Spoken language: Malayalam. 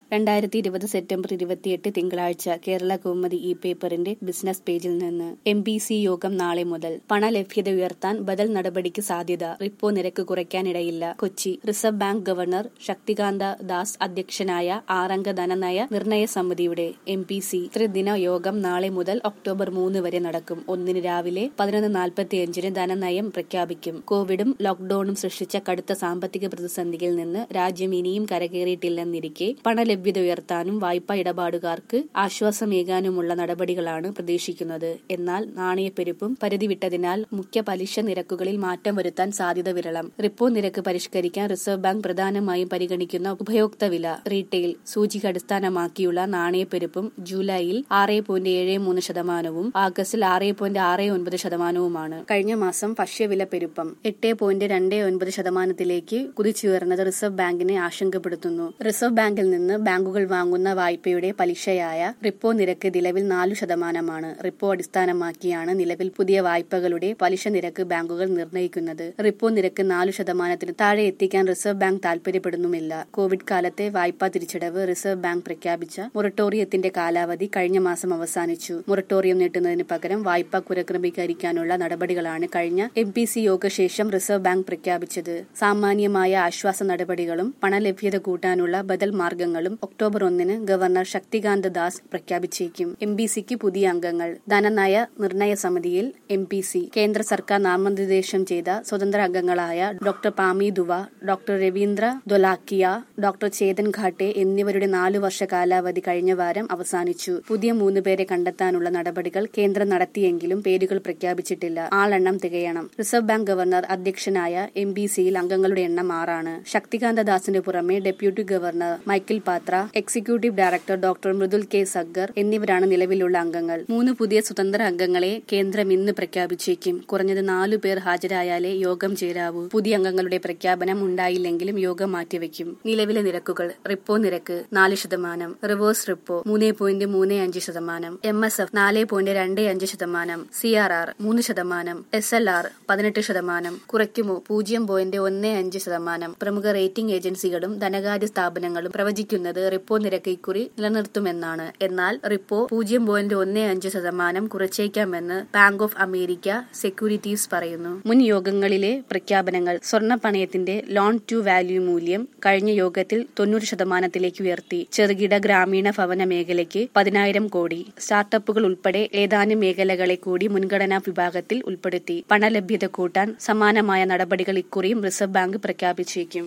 രണ്ടായിരത്തി ഇരുപത് സെപ്റ്റംബർ ഇരുപത്തിയെട്ട് തിങ്കളാഴ്ച കേരള കൗമുദി ഇ പേപ്പറിന്റെ ബിസിനസ് പേജിൽ നിന്ന് എം പി സി യോഗം നാളെ മുതൽ പണലഭ്യത ഉയർത്താൻ ബദൽ നടപടിക്ക് സാധ്യത റിപ്പോ നിരക്ക് കുറയ്ക്കാനിടയില്ല Kochi reserve bank governor Shaktikanta Das അധ്യക്ഷനായ ആറംഗ ധനനയ നിർണയ സമിതിയുടെ എം പി സി ത്രിദിന യോഗം നാളെ മുതൽ ഒക്ടോബർ മൂന്ന് വരെ നടക്കും ഒന്നിന് രാവിലെ പതിനൊന്ന് നാൽപ്പത്തിയഞ്ചിന് ധനനയം പ്രഖ്യാപിക്കും കോവിഡും ലോക്ഡൌണും സൃഷ്ടിച്ച കടുത്ത സാമ്പത്തിക പ്രതിസന്ധിയിൽ നിന്ന് രാജ്യം ഇനിയും കരകയറിയിട്ടില്ലെന്നിരിക്കെ പണലഭ്യത ഉയർത്താനും വായ്പാ ഇടപാടുകാർക്ക് ആശ്വാസമേകാനുമുള്ള നടപടികളാണ് പ്രതീക്ഷിക്കുന്നത് എന്നാൽ നാണയപ്പെരുപ്പും പരിധി വിട്ടതിനാൽ മുഖ്യ പലിശ നിരക്കുകളിൽ മാറ്റം വരുത്താൻ സാധ്യത വിരളം റിപ്പോ നിരക്ക് പരിഷ്കരിക്കാൻ റിസർവ് ബാങ്ക് പ്രധാനമായും പരിഗണിക്കുന്ന ഉപഭോക്തൃ വില റീറ്റെയിൽ സൂചിക അടിസ്ഥാനമാക്കിയുള്ള നാണയപ്പെരുപ്പും ജൂലൈയിൽ ആറ് പോയിന്റ് ഏഴ് മൂന്ന് ശതമാനവും ആഗസ്റ്റിൽ ആറ് പോയിന്റ് ആറ് ഒൻപത് ശതമാനവുമാണ് കഴിഞ്ഞ മാസം ഭക്ഷ്യവില പെരുപ്പം എട്ട് പോയിന്റ് രണ്ട് ഒൻപത് ശതമാനത്തിലേക്ക് കുതിച്ചുയർന്നത് റിസർവ് ബാങ്കിനെ ആശങ്കപ്പെടുത്തുന്നു റിസർവ് ബാങ്കിൽ നിന്ന് ബാങ്കുകൾ വാങ്ങുന്ന വായ്പയുടെ പലിശയായ റിപ്പോ നിരക്ക് നിലവിൽ നാലു ശതമാനമാണ് റിപ്പോ അടിസ്ഥാനമാക്കിയാണ് നിലവിൽ പുതിയ വായ്പകളുടെ പലിശ നിരക്ക് ബാങ്കുകൾ നിർണ്ണയിക്കുന്നത് റിപ്പോ നിരക്ക് നാലു ശതമാനത്തിന് താഴെ എത്തിക്കാൻ റിസർവ് ബാങ്ക് താൽപര്യപ്പെടുന്നുമില്ല കോവിഡ് കാലത്തെ വായ്പാ തിരിച്ചടവ് റിസർവ് ബാങ്ക് പ്രഖ്യാപിച്ച മൊറട്ടോറിയത്തിന്റെ കാലാവധി കഴിഞ്ഞ മാസം അവസാനിച്ചു മൊറട്ടോറിയം നീട്ടുന്നതിന് പകരം വായ്പാ കുര ക്രമീകരിക്കാനുള്ള നടപടികളാണ് കഴിഞ്ഞ എം പി സി യോഗശേഷം റിസർവ് ബാങ്ക് പ്രഖ്യാപിച്ചത് സാമാന്യമായ ആശ്വാസ നടപടികളും പണലഭ്യത കൂട്ടാനുള്ള ബദൽ മാർഗങ്ങളും ഒക്ടോബർ ഒന്നിന് ഗവർണർ ശക്തികാന്ത ദാസ് പ്രഖ്യാപിച്ചേക്കും എം ബി സിക്ക് പുതിയ അംഗങ്ങൾ ധനനയ നിർണയ സമിതിയിൽ എം പി സി കേന്ദ്ര സർക്കാർ നാമനിർദ്ദേശം ചെയ്ത സ്വതന്ത്ര അംഗങ്ങളായ doctor Pami Dua doctor Ravindra Dholakia doctor Chetan Ghate എന്നിവരുടെ നാലു വർഷ കാലാവധി കഴിഞ്ഞ വാരം അവസാനിച്ചു പുതിയ മൂന്ന് പേരെ കണ്ടെത്താനുള്ള നടപടികൾ കേന്ദ്രം നടത്തിയെങ്കിലും പേരുകൾ പ്രഖ്യാപിച്ചിട്ടില്ല ആളെണ്ണം തികയണം റിസർവ് ബാങ്ക് ഗവർണർ അധ്യക്ഷനായ എം ബി സിയിൽ അംഗങ്ങളുടെ എണ്ണം ആറാണ് ശക്തികാന്ത ദാസിന് പുറമെ deputy governor Michael Patra executive director doctor Mridul K Saggar എന്നിവരാണ് നിലവിലുള്ള അംഗങ്ങൾ മൂന്ന് പുതിയ സ്വതന്ത്ര അംഗങ്ങളെ കേന്ദ്രം ഇന്ന് പ്രഖ്യാപിച്ചേക്കും കുറഞ്ഞത് നാലു പേർ ഹാജരായാലേ യോഗം ചേരാവൂ പുതിയ അംഗങ്ങളുടെ പ്രഖ്യാപനം ഉണ്ടായില്ലെങ്കിലും യോഗം മാറ്റിവെക്കും നിലവിലെ നിരക്കുകൾ റിപ്പോ നിരക്ക് നാല് ശതമാനം റിവേഴ്സ് റിപ്പോ മൂന്ന് പോയിന്റ് മൂന്ന് അഞ്ച് ശതമാനം എം എസ് എഫ് നാല് പോയിന്റ് രണ്ട് അഞ്ച് ശതമാനം സി ആർ ആർ മൂന്ന് ശതമാനം എസ് എൽ ആർ പതിനെട്ട് ശതമാനം കുറയ്ക്കുമോ പൂജ്യം പോയിന്റ് ഒന്ന് അഞ്ച് ശതമാനം പ്രമുഖ റേറ്റിംഗ് ഏജൻസികളും ധനകാര്യ സ്ഥാപനങ്ങളും പ്രവചിക്കുന്നത് റിപ്പോ നിരക്ക് ഇക്കുറി നിലനിർത്തുമെന്നാണ് എന്നാൽ റിപ്പോ പൂജ്യം പോയിന്റ് ഒന്ന് അഞ്ച് ശതമാനം കുറച്ചേക്കാമെന്ന് ബാങ്ക് ഓഫ് അമേരിക്ക സെക്യൂരിറ്റീസ് പറയുന്നു മുൻ യോഗങ്ങളിലെ പ്രഖ്യാപനങ്ങൾ സ്വർണ്ണ പണയത്തിന്റെ ലോൺ ടു വാല്യൂ മൂല്യം കഴിഞ്ഞ യോഗത്തിൽ തൊണ്ണൂറ് ശതമാനത്തിലേക്ക് ഉയർത്തി ചെറുകിട ഗ്രാമീണ ഭവന മേഖലയ്ക്ക് പതിനായിരം കോടി സ്റ്റാർട്ടപ്പുകൾ ഉൾപ്പെടെ ഏതാനും മേഖലകളെ കൂടി മുൻഗണനാ വിഭാഗത്തിൽ ഉൾപ്പെടുത്തി പണലഭ്യത കൂട്ടാൻ സമാനമായ നടപടികൾ ഇക്കുറിയും റിസർവ് ബാങ്ക് പ്രഖ്യാപിച്ചേക്കും